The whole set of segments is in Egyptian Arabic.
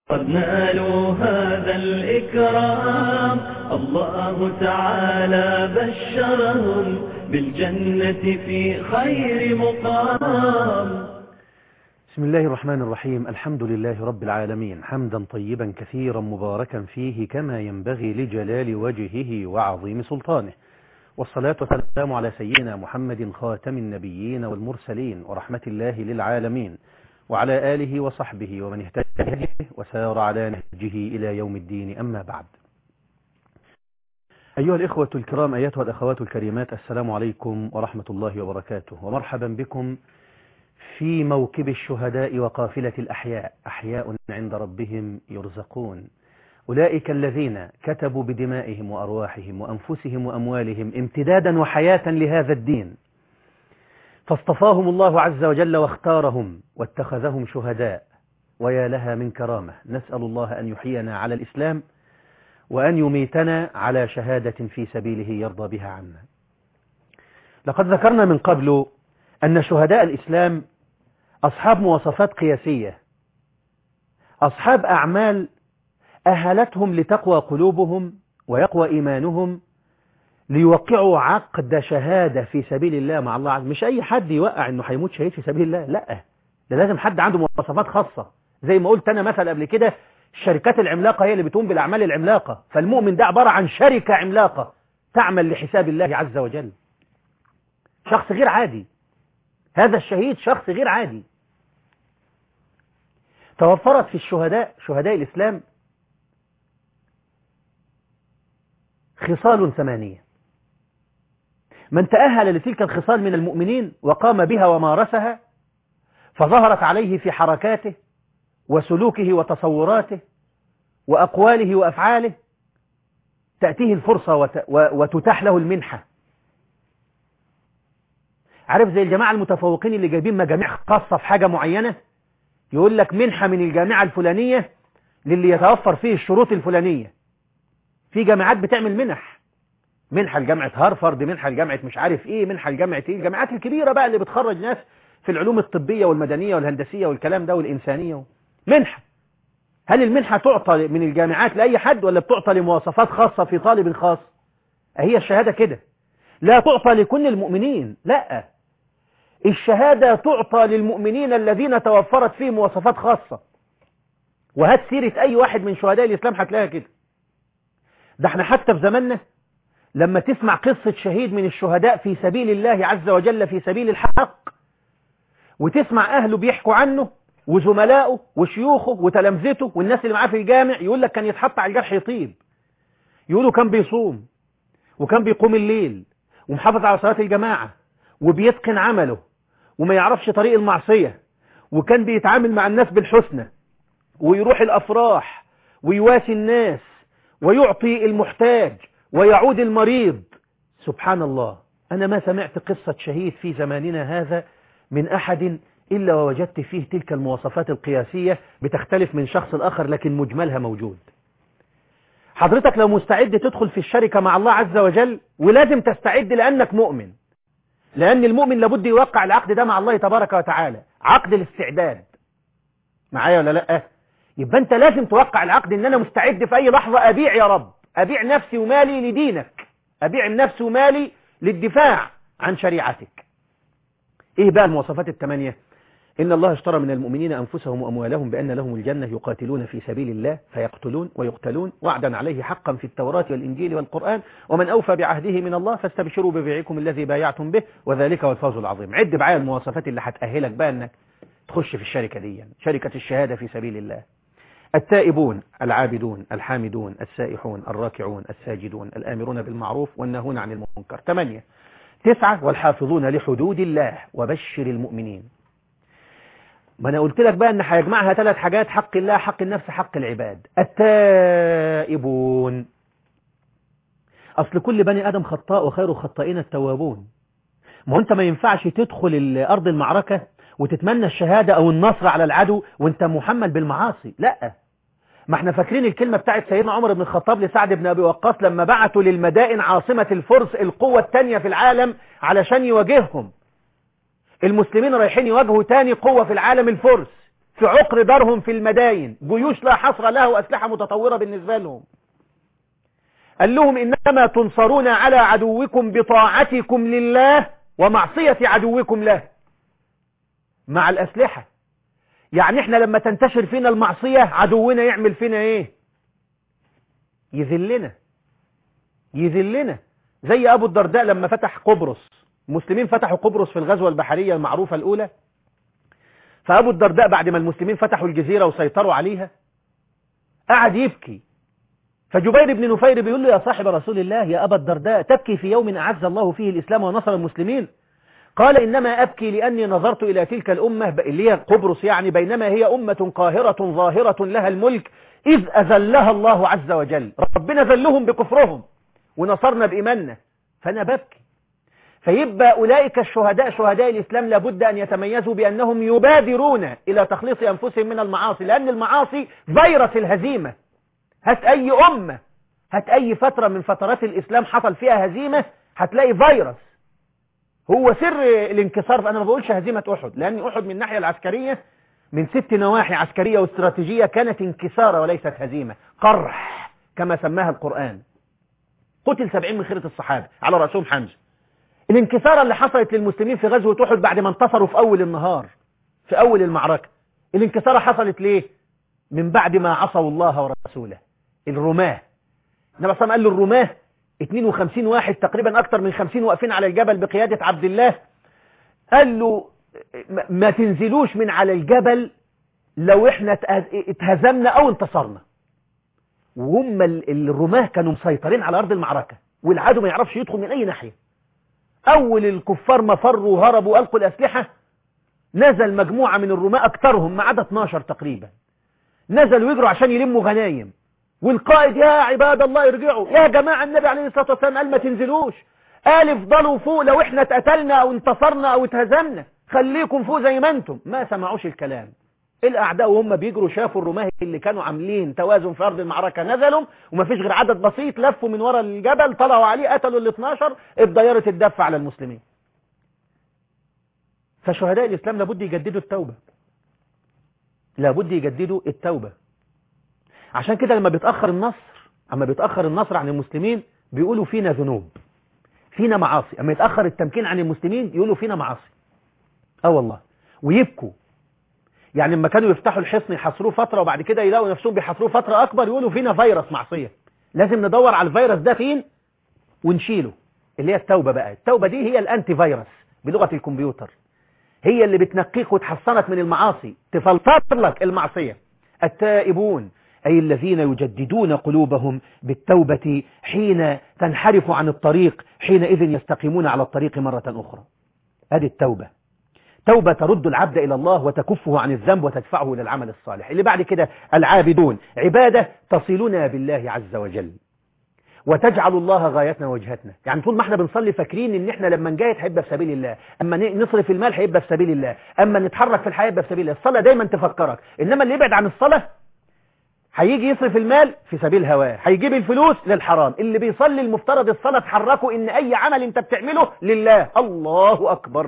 قد نالوا هذا الإكرام الله تعالى بشرهم بالجنة في خير مقام بسم الله الرحمن الرحيم الحمد لله رب العالمين حمدا طيبا كثيرا مباركا فيه كما ينبغي لجلال وجهه وعظيم سلطانه والصلاة والسلام على سيدنا محمد خاتم النبيين والمرسلين ورحمة الله للعالمين وعلى آله وصحبه ومن اهتدى به وسار على نهجه إلى يوم الدين أما بعد أيها الإخوة الكرام أيتها الأخوات الكريمات السلام عليكم ورحمة الله وبركاته ومرحبا بكم في موكب الشهداء وقافلة الأحياء أحياء عند ربهم يرزقون أولئك الذين كتبوا بدمائهم وأرواحهم وأنفسهم وأموالهم امتدادا وحياة لهذا الدين فاصطفاهم الله عز وجل واختارهم واتخذهم شهداء ويا لها من كرامة نسأل الله أن يحيينا على الإسلام وأن يميتنا على شهادة في سبيله يرضى بها عنا لقد ذكرنا من قبل أن شهداء الإسلام أصحاب مواصفات قياسية أصحاب أعمال أهلتهم لتقوى قلوبهم ويقوى إيمانهم ليوقعوا عقد شهادة في سبيل الله مع الله عز مش أي حد يوقع أنه هيموت شهيد في سبيل الله لا ده لازم حد عنده مواصفات خاصة زي ما قلت أنا مثلا قبل كده الشركات العملاقة هي اللي بتقوم بالأعمال العملاقة فالمؤمن ده عبارة عن شركة عملاقة تعمل لحساب الله عز وجل شخص غير عادي هذا الشهيد شخص غير عادي توفرت في الشهداء شهداء الإسلام خصال ثمانية من تأهل لتلك الخصال من المؤمنين وقام بها ومارسها فظهرت عليه في حركاته وسلوكه وتصوراته وأقواله وأفعاله تأتيه الفرصة وت... وتتاح له المنحة عارف زي الجماعة المتفوقين اللي جايبين مجاميع خاصة في حاجة معينة يقول لك منحة من الجامعة الفلانية للي يتوفر فيه الشروط الفلانية في جامعات بتعمل منح منحة لجامعة هارفارد منحة لجامعة مش عارف ايه منحة لجامعة ايه الجامعات الكبيرة بقى اللي بتخرج ناس في العلوم الطبية والمدنية والهندسية والكلام ده والإنسانية منحة هل المنحة تعطى من الجامعات لأي حد ولا بتعطى لمواصفات خاصة في طالب خاص هي الشهادة كده لا تعطى لكل المؤمنين لا الشهادة تعطى للمؤمنين الذين توفرت فيه مواصفات خاصة وهات سيرة أي واحد من شهداء الإسلام هتلاقيها كده ده احنا حتى في زماننا لما تسمع قصة شهيد من الشهداء في سبيل الله عز وجل في سبيل الحق وتسمع أهله بيحكوا عنه وزملائه وشيوخه وتلامذته والناس اللي معاه في الجامع يقول لك كان يتحط على الجرح يطيب يقولوا كان بيصوم وكان بيقوم الليل ومحافظ على صلاة الجماعة وبيتقن عمله وما يعرفش طريق المعصية وكان بيتعامل مع الناس بالحسنى ويروح الأفراح ويواسي الناس ويعطي المحتاج ويعود المريض سبحان الله أنا ما سمعت قصة شهيد في زماننا هذا من أحد إلا ووجدت فيه تلك المواصفات القياسية بتختلف من شخص الآخر لكن مجملها موجود حضرتك لو مستعد تدخل في الشركة مع الله عز وجل ولازم تستعد لأنك مؤمن لأن المؤمن لابد يوقع العقد ده مع الله تبارك وتعالى عقد الاستعداد معايا ولا لأ يبقى أنت لازم توقع العقد إن أنا مستعد في أي لحظة أبيع يا رب أبيع نفسي ومالي لدينك أبيع نفسي ومالي للدفاع عن شريعتك إيه بقى المواصفات الثمانية إن الله اشترى من المؤمنين أنفسهم وأموالهم بأن لهم الجنة يقاتلون في سبيل الله فيقتلون ويقتلون وعدا عليه حقا في التوراة والإنجيل والقرآن ومن أوفى بعهده من الله فاستبشروا ببيعكم الذي بايعتم به وذلك هو الفوز العظيم عد معايا المواصفات اللي هتأهلك بقى أنك تخش في الشركة دي يعني. شركة الشهادة في سبيل الله التائبون العابدون الحامدون السائحون الراكعون الساجدون الآمرون بالمعروف والناهون عن المنكر ثمانية تسعة والحافظون لحدود الله وبشر المؤمنين ما أنا قلت لك بقى أن هيجمعها ثلاث حاجات حق الله حق النفس حق العباد التائبون أصل كل بني آدم خطاء وخير الخطائين التوابون ما أنت ما ينفعش تدخل أرض المعركة وتتمنى الشهادة أو النصر على العدو وانت محمل بالمعاصي لا ما احنا فاكرين الكلمة بتاعت سيدنا عمر بن الخطاب لسعد بن أبي وقاص لما بعتوا للمدائن عاصمة الفرس القوة التانية في العالم علشان يواجههم المسلمين رايحين يواجهوا تاني قوة في العالم الفرس في عقر دارهم في المداين جيوش لا حصر لها وأسلحة متطورة بالنسبة لهم قال لهم إنما تنصرون على عدوكم بطاعتكم لله ومعصية عدوكم له مع الأسلحة يعني احنا لما تنتشر فينا المعصية عدونا يعمل فينا ايه يذلنا يذلنا زي أبو الدرداء لما فتح قبرص المسلمين فتحوا قبرص في الغزوة البحرية المعروفة الأولى فأبو الدرداء بعد ما المسلمين فتحوا الجزيرة وسيطروا عليها قعد يبكي فجبير بن نفير بيقول له يا صاحب رسول الله يا أبا الدرداء تبكي في يوم أعز الله فيه الإسلام ونصر المسلمين قال إنما أبكي لأني نظرت إلى تلك الأمة اللي هي قبرص يعني بينما هي أمة قاهرة ظاهرة لها الملك إذ أذلها الله عز وجل ربنا ذلهم بكفرهم ونصرنا بإيماننا فأنا ببكي فيبقى أولئك الشهداء شهداء الإسلام لابد أن يتميزوا بأنهم يبادرون إلى تخليص أنفسهم من المعاصي لأن المعاصي فيروس الهزيمة هات أي أمة هات أي فترة من فترات الإسلام حصل فيها هزيمة هتلاقي فيروس هو سر الانكسار أنا ما بقولش هزيمة أحد لأن أحد من الناحية العسكرية من ست نواحي عسكرية واستراتيجية كانت انكسارة وليست هزيمة قرح كما سماها القرآن قتل سبعين من خيرة الصحابة على رأسهم حمزة الانكسارة اللي حصلت للمسلمين في غزوة أحد بعد ما انتصروا في أول النهار في أول المعركة الانكسارة حصلت ليه من بعد ما عصوا الله ورسوله الرماه النبي صلى الله عليه وسلم قال للرماه 52 واحد تقريبا أكثر من 50 واقفين على الجبل بقيادة عبد الله قال له ما تنزلوش من على الجبل لو احنا اتهزمنا او انتصرنا وهم الرماه كانوا مسيطرين على أرض المعركة والعدو ما يعرفش يدخل من أي ناحية أول الكفار ما فروا وهربوا وألقوا الأسلحة نزل مجموعة من الرماة أكثرهم ما عدا 12 تقريبا نزلوا يجروا عشان يلموا غنايم والقائد يا عباد الله ارجعوا يا جماعة النبي عليه الصلاة والسلام قال ما تنزلوش قال افضلوا فوق لو احنا اتقتلنا او انتصرنا او اتهزمنا خليكم فوق زي ما انتم ما سمعوش الكلام الاعداء وهم بيجروا شافوا الرماه اللي كانوا عاملين توازن في ارض المعركه نزلوا ومفيش غير عدد بسيط لفوا من ورا الجبل طلعوا عليه قتلوا ال 12 اتضيرت الدفه على المسلمين فشهداء الاسلام لابد يجددوا التوبه لابد يجددوا التوبه عشان كده لما بيتاخر النصر اما بيتاخر النصر عن المسلمين بيقولوا فينا ذنوب فينا معاصي اما يتاخر التمكين عن المسلمين يقولوا فينا معاصي اه والله ويبكوا يعني لما كانوا يفتحوا الحصن يحصروه فترة وبعد كده يلاقوا نفسهم بيحصروه فترة أكبر يقولوا فينا فيروس معصية لازم ندور على الفيروس ده فين ونشيله اللي هي التوبة بقى التوبة دي هي الأنتي فيروس بلغة الكمبيوتر هي اللي بتنقيك وتحصنك من المعاصي تفلتر لك المعصية التائبون أي الذين يجددون قلوبهم بالتوبة حين تنحرف عن الطريق حينئذ يستقيمون على الطريق مرة أخرى هذه التوبة توبة ترد العبد إلى الله وتكفه عن الذنب وتدفعه إلى العمل الصالح اللي بعد كده العابدون عبادة تصلنا بالله عز وجل وتجعل الله غايتنا وجهتنا يعني طول ما احنا بنصلي فاكرين ان احنا لما نجاهد هيبقى في سبيل الله اما نصرف المال هيبقى في سبيل الله اما نتحرك في الحياة يبقى في سبيل الله الصلاة دايما تفكرك انما اللي يبعد عن الصلاة هيجي يصرف المال في سبيل هواه هيجيب الفلوس للحرام اللي بيصلي المفترض الصلاة تحركه ان اي عمل انت بتعمله لله الله اكبر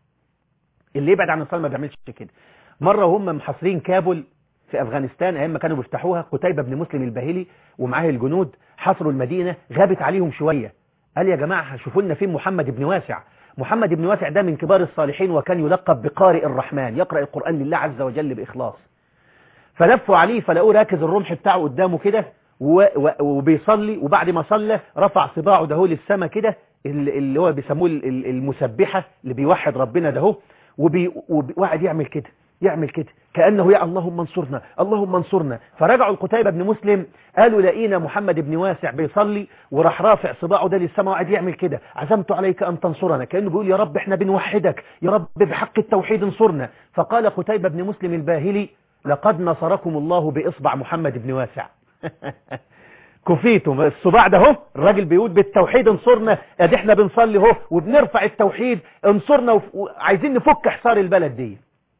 اللي يبعد عن الصلاة ما بيعملش كده مرة وهم محاصرين كابول في أفغانستان أيام ما كانوا بيفتحوها قتيبة بن مسلم الباهلي ومعاه الجنود حصروا المدينة غابت عليهم شوية قال يا جماعة شوفوا لنا فين محمد بن واسع محمد بن واسع ده من كبار الصالحين وكان يلقب بقارئ الرحمن يقرأ القرآن لله عز وجل بإخلاص فلفوا عليه فلقوه راكز الرمح بتاعه قدامه كده وبيصلي وبعد ما صلى رفع صباعه ده للسما كده اللي هو بيسموه المسبحة اللي بيوحد ربنا ده وبي... وقعد يعمل كده يعمل كده كأنه يا اللهم انصرنا اللهم انصرنا فرجعوا القتيبة بن مسلم قالوا لقينا محمد بن واسع بيصلي وراح رافع صباعه ده للسماء وقعد يعمل كده عزمت عليك أن تنصرنا كأنه بيقول يا رب احنا بنوحدك يا رب بحق التوحيد انصرنا فقال قتيبة بن مسلم الباهلي لقد نصركم الله بإصبع محمد بن واسع كفيتم الصباع ده اهو الراجل بيقول بالتوحيد انصرنا ادي احنا بنصلي اهو وبنرفع التوحيد انصرنا وعايزين نفك حصار البلد دي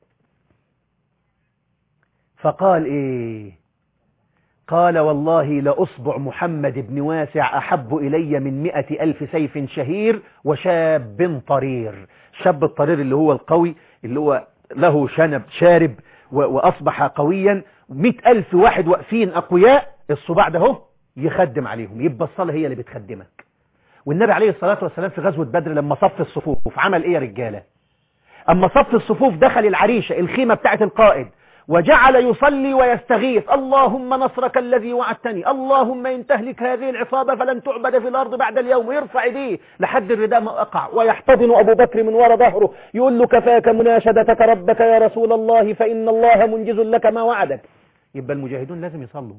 فقال ايه قال والله لأصبع محمد بن واسع أحب إلي من مئة ألف سيف شهير وشاب طرير شاب الطرير اللي هو القوي اللي هو له شنب شارب وأصبح قويا مئة ألف واحد واقفين أقوياء الصباع ده هو يخدم عليهم يبقى الصلاة هي اللي بتخدمك والنبي عليه الصلاة والسلام في غزوة بدر لما صف الصفوف عمل ايه يا رجالة اما صف الصفوف دخل العريشة الخيمة بتاعت القائد وجعل يصلي ويستغيث اللهم نصرك الذي وعدتني اللهم إن تهلك هذه العصابة فلن تعبد في الأرض بعد اليوم ويرفع ايديه لحد الرداء ما أقع ويحتضن أبو بكر من وراء ظهره يقول له كفاك مناشدتك ربك يا رسول الله فإن الله منجز لك ما وعدك يبقى المجاهدون لازم يصلوا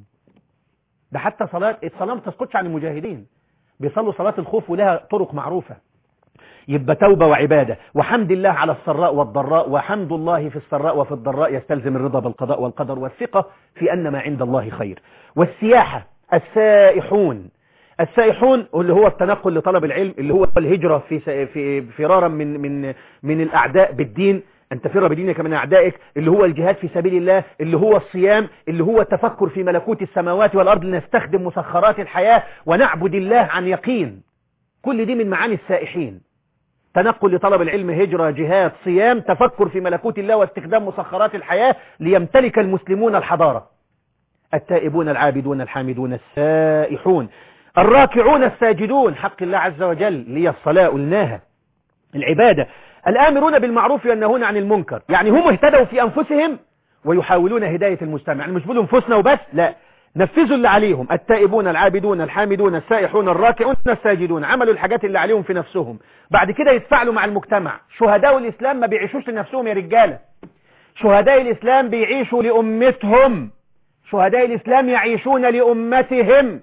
ده حتى صلاة الصلاة ما تسقطش عن المجاهدين بيصلوا صلاة الخوف ولها طرق معروفة يبقى توبة وعبادة وحمد الله على السراء والضراء وحمد الله في السراء وفي الضراء يستلزم الرضا بالقضاء والقدر والثقة في أن ما عند الله خير والسياحة السائحون السائحون اللي هو التنقل لطلب العلم اللي هو الهجرة في في فرارا من من من الأعداء بالدين أن تفر بدينك من أعدائك اللي هو الجهاد في سبيل الله اللي هو الصيام اللي هو التفكر في ملكوت السماوات والأرض لنستخدم مسخرات الحياة ونعبد الله عن يقين كل دي من معاني السائحين تنقل لطلب العلم هجرة جهاد صيام تفكر في ملكوت الله واستخدام مسخرات الحياة ليمتلك المسلمون الحضارة التائبون العابدون الحامدون السائحون الراكعون الساجدون حق الله عز وجل لي الصلاة قلناها العبادة الآمرون بالمعروف والنهون عن المنكر يعني هم اهتدوا في أنفسهم ويحاولون هداية المجتمع يعني مش بيقولوا انفسنا وبس لا نفذوا اللي عليهم التائبون العابدون الحامدون السائحون الراكعون الساجدون عملوا الحاجات اللي عليهم في نفسهم بعد كده يتفاعلوا مع المجتمع شهداء الإسلام ما بيعيشوش لنفسهم يا رجالة شهداء الإسلام بيعيشوا لأمتهم شهداء الإسلام يعيشون لأمتهم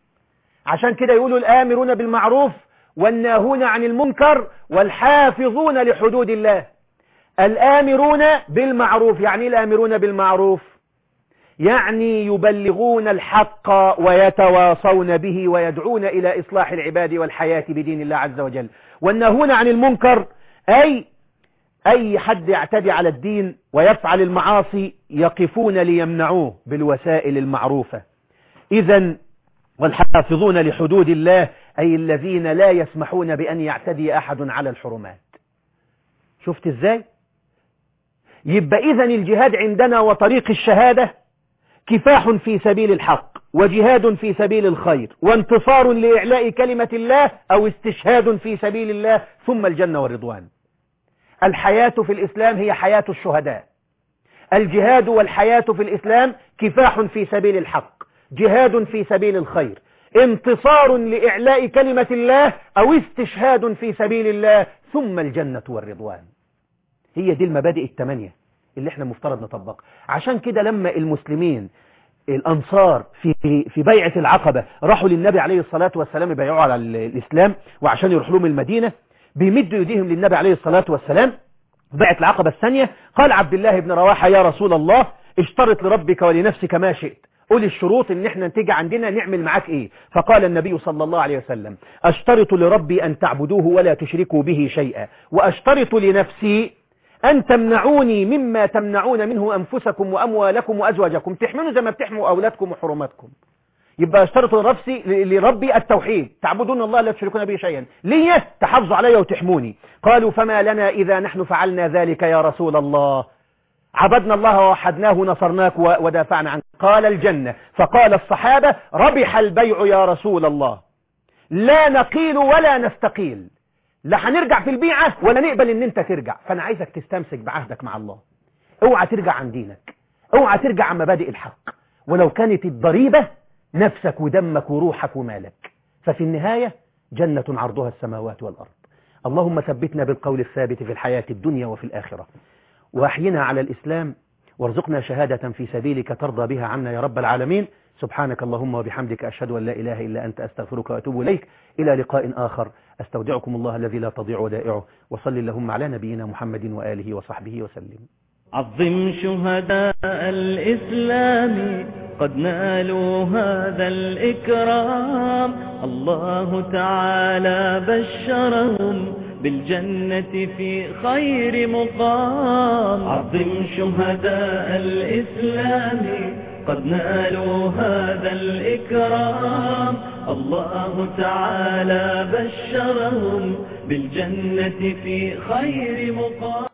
عشان كده يقولوا الآمرون بالمعروف والناهون عن المنكر والحافظون لحدود الله الآمرون بالمعروف يعني الآمرون بالمعروف يعني يبلغون الحق ويتواصون به ويدعون إلى إصلاح العباد والحياة بدين الله عز وجل والناهون عن المنكر أي أي حد يعتدي على الدين ويفعل المعاصي يقفون ليمنعوه بالوسائل المعروفة إذا والحافظون لحدود الله أي الذين لا يسمحون بأن يعتدي أحد على الحرمات شفت ازاي يبقى إذا الجهاد عندنا وطريق الشهادة كفاح في سبيل الحق وجهاد في سبيل الخير وانتصار لإعلاء كلمة الله أو استشهاد في سبيل الله ثم الجنة والرضوان الحياة في الإسلام هي حياة الشهداء الجهاد والحياة في الإسلام كفاح في سبيل الحق جهاد في سبيل الخير انتصار لإعلاء كلمة الله أو استشهاد في سبيل الله ثم الجنة والرضوان هي دي المبادئ الثمانية اللي احنا مفترض نطبقها عشان كده لما المسلمين الأنصار في في بيعة العقبة راحوا للنبي عليه الصلاة والسلام يبيعوا على الإسلام وعشان يروحوا لهم المدينة بيمدوا يديهم للنبي عليه الصلاة والسلام بيعة العقبة الثانية قال عبد الله بن رواحة يا رسول الله اشترط لربك ولنفسك ما شئت قول الشروط ان احنا تيجي عندنا نعمل معاك ايه فقال النبي صلى الله عليه وسلم اشترط لربي ان تعبدوه ولا تشركوا به شيئا واشترط لنفسي أن تمنعوني مما تمنعون منه أنفسكم وأموالكم وأزواجكم تحملوا زي ما بتحموا أولادكم وحرماتكم يبقى اشترط لنفسي لربي التوحيد تعبدون الله لا تشركون به شيئا ليه تحافظوا علي وتحموني قالوا فما لنا إذا نحن فعلنا ذلك يا رسول الله عبدنا الله ووحدناه نصرناك ودافعنا عنك قال الجنة فقال الصحابة ربح البيع يا رسول الله لا نقيل ولا نستقيل لا هنرجع في البيعة ولا نقبل ان انت ترجع فانا عايزك تستمسك بعهدك مع الله اوعى ترجع عن دينك اوعى ترجع عن مبادئ الحق ولو كانت الضريبة نفسك ودمك وروحك ومالك ففي النهاية جنة عرضها السماوات والأرض اللهم ثبتنا بالقول الثابت في الحياة الدنيا وفي الآخرة وأحينا على الإسلام وارزقنا شهادة في سبيلك ترضى بها عنا يا رب العالمين سبحانك اللهم وبحمدك أشهد أن لا إله إلا أنت أستغفرك وأتوب إليك إلى لقاء آخر أستودعكم الله الذي لا تضيع ودائعه وصل اللهم على نبينا محمد وآله وصحبه وسلم عظم شهداء الإسلام قد نالوا هذا الإكرام الله تعالى بشرهم بالجنة في خير مقام عظم شهداء الإسلام قد نالوا هذا الإكرام الله تعالى بشرهم بالجنة في خير مقام